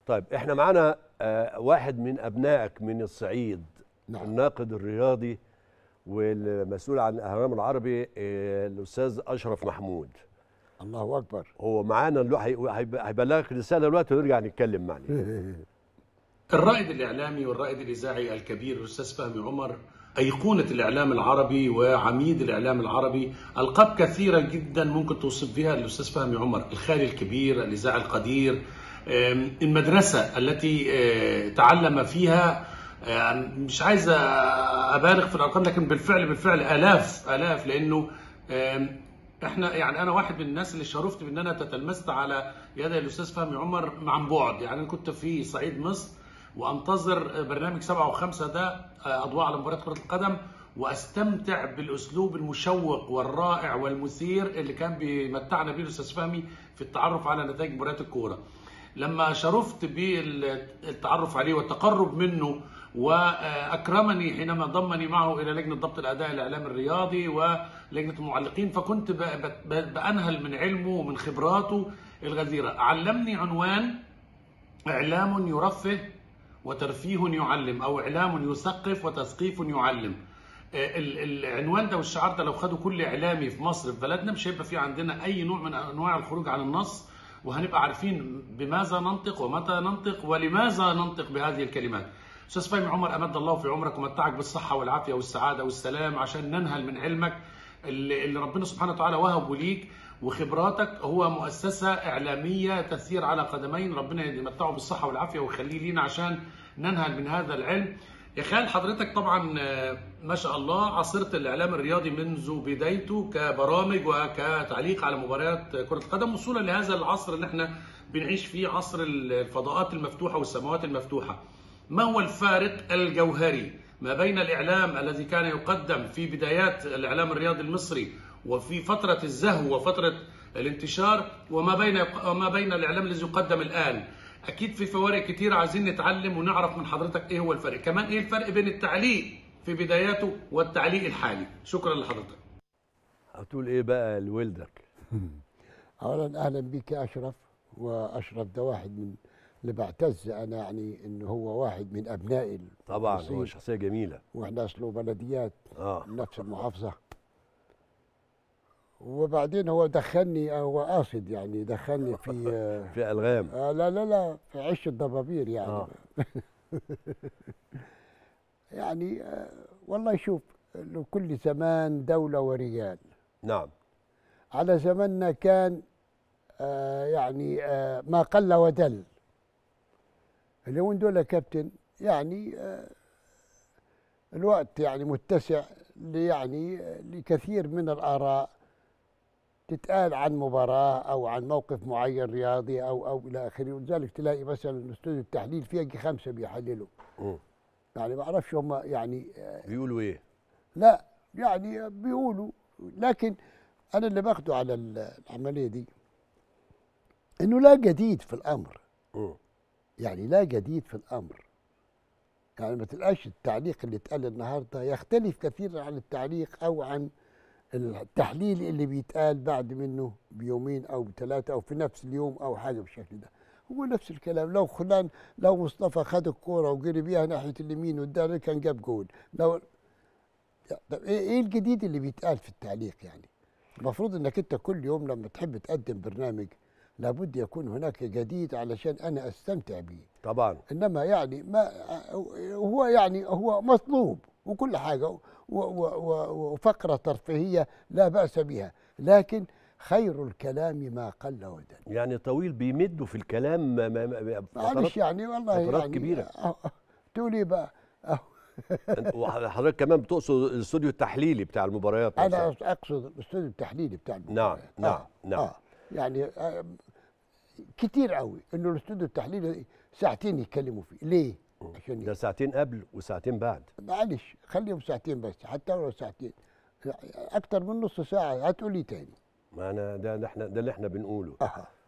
طيب احنا معانا آه، واحد من ابنائك من الصعيد نعم. الناقد الرياضي والمسؤول عن الاهرام العربي آه، الاستاذ اشرف محمود الله اكبر هو معانا دلوقتي هي- هيب- هيبلغك رساله دلوقتي ونرجع نتكلم معنا الرائد الإعلامي والرائد الإذاعي الكبير الأستاذ فهمي عمر أيقونة الإعلام العربي وعميد الإعلام العربي ألقاب كثيرة جدا ممكن توصف بها الأستاذ فهمي عمر الخالي الكبير الإذاعي القدير آم، المدرسة التي آه، تعلم فيها آه، مش عايز أبالغ في الأرقام لكن بالفعل بالفعل آلاف آلاف لأنه آم، احنا يعني انا واحد من الناس اللي شرفت بان انا تتلمذت على يد الاستاذ فهمي عمر عن بعد يعني انا كنت في صعيد مصر وانتظر برنامج سبعة وخمسة ده اضواء على مباراه كره القدم واستمتع بالاسلوب المشوق والرائع والمثير اللي كان بيمتعنا به الاستاذ فهمي في التعرف على نتائج مباريات الكوره لما شرفت بالتعرف عليه والتقرب منه واكرمني حينما ضمني معه الى لجنه ضبط الاداء الاعلامي الرياضي ولجنه المعلقين فكنت ب- ب- بانهل من علمه ومن خبراته الغزيره علمني عنوان اعلام يرفه وترفيه يعلم او اعلام يثقف وتثقيف يعلم آه، ال- العنوان ده والشعار ده لو خدوا كل اعلامي في مصر في بلدنا مش هيبقى في عندنا اي نوع من انواع الخروج عن النص وهنبقى عارفين بماذا ننطق ومتى ننطق ولماذا ننطق بهذه الكلمات استاذ فهمي عمر امد الله في عمرك ومتعك بالصحه والعافيه والسعاده والسلام عشان ننهل من علمك اللي اللي ربنا سبحانه وتعالى وهبه ليك وخبراتك هو مؤسسه اعلاميه تسير على قدمين ربنا يمتعه بالصحه والعافيه ويخليه لينا عشان ننهل من هذا العلم يا خال حضرتك طبعا آه، ما شاء الله عاصرت الاعلام الرياضي منذ بدايته كبرامج وكتعليق على مباريات كره القدم وصولا لهذا العصر اللي احنا بنعيش فيه عصر الفضاءات المفتوحه والسماوات المفتوحه ما هو الفارق الجوهري ما بين الإعلام الذي كان يقدم في بدايات الإعلام الرياضي المصري وفي فترة الزهو وفترة الانتشار وما بين وما بين الإعلام الذي يقدم الآن أكيد في فوارق كتير عايزين نتعلم ونعرف من حضرتك إيه هو الفرق كمان إيه الفرق بين التعليق في بداياته والتعليق الحالي شكرا لحضرتك هتقول ايه بقى لولدك اولا اهلا بك يا اشرف واشرف ده واحد من اللي بعتز انا يعني انه هو واحد من ابنائي طبعا هو المخلصين. شخصيه جميله واحنا اصله بلديات اه من نفس المحافظه وبعدين هو دخلني هو قاصد يعني دخلني في آه، في الغام آه لا لا لا في عش الضبابير يعني آه. يعني آه والله شوف لكل زمان دولة ورجال نعم على زماننا كان آه يعني آه ما قل ودل اليومين دول يا كابتن يعني آه الوقت يعني متسع لي- يعني آه، لكثير من الآراء تتقال عن مباراة أو عن موقف معين رياضي أو أو إلى آخره ولذلك تلاقي مثلا استوديو التحليل فيه يجي خمسة بيحللوا مم. يعني ما أعرفش هم يعني بيقولوا ايه لا يعني بيقولوا لكن انا اللي باخده على ال- العمليه دي انه لا جديد في الامر مم. يعني لا جديد في الامر يعني ما تلقاش التعليق اللي اتقال النهارده يختلف كثيرا عن التعليق او عن التحليل اللي بيتقال بعد منه بيومين او بثلاثه او في نفس اليوم او حاجه بالشكل ده هو نفس الكلام لو فلان لو مصطفى خد الكوره وجري بيها ناحيه اليمين واداها كان جاب جول لو طب ايه إيه الجديد اللي بيتقال في التعليق يعني المفروض انك انت كل يوم لما تحب تقدم برنامج لابد يكون هناك جديد علشان انا استمتع به طبعا انما يعني ما هو يعني هو مطلوب وكل حاجه و- و- و- وفقره ترفيهيه لا باس بها لكن خير الكلام ما قل ودل يعني طويل بيمدوا في الكلام ما ما ما معلش فترات يعني والله فترات يعني كبيرة. أه- أه، تقول ايه بقى أه، وحضرتك كمان بتقصد الاستوديو التحليلي بتاع المباريات انا نفسها. اقصد الاستوديو التحليلي بتاع نعم المباريات. نعم آه. نعم آه. يعني آه كتير قوي انه الاستوديو التحليلي ساعتين يتكلموا فيه ليه عشان ده ساعتين قبل وساعتين بعد معلش خليهم ساعتين بس حتى لو ساعتين اكتر من نص ساعه هتقولي تاني ما انا ده ده احنا ده اللي احنا بنقوله اها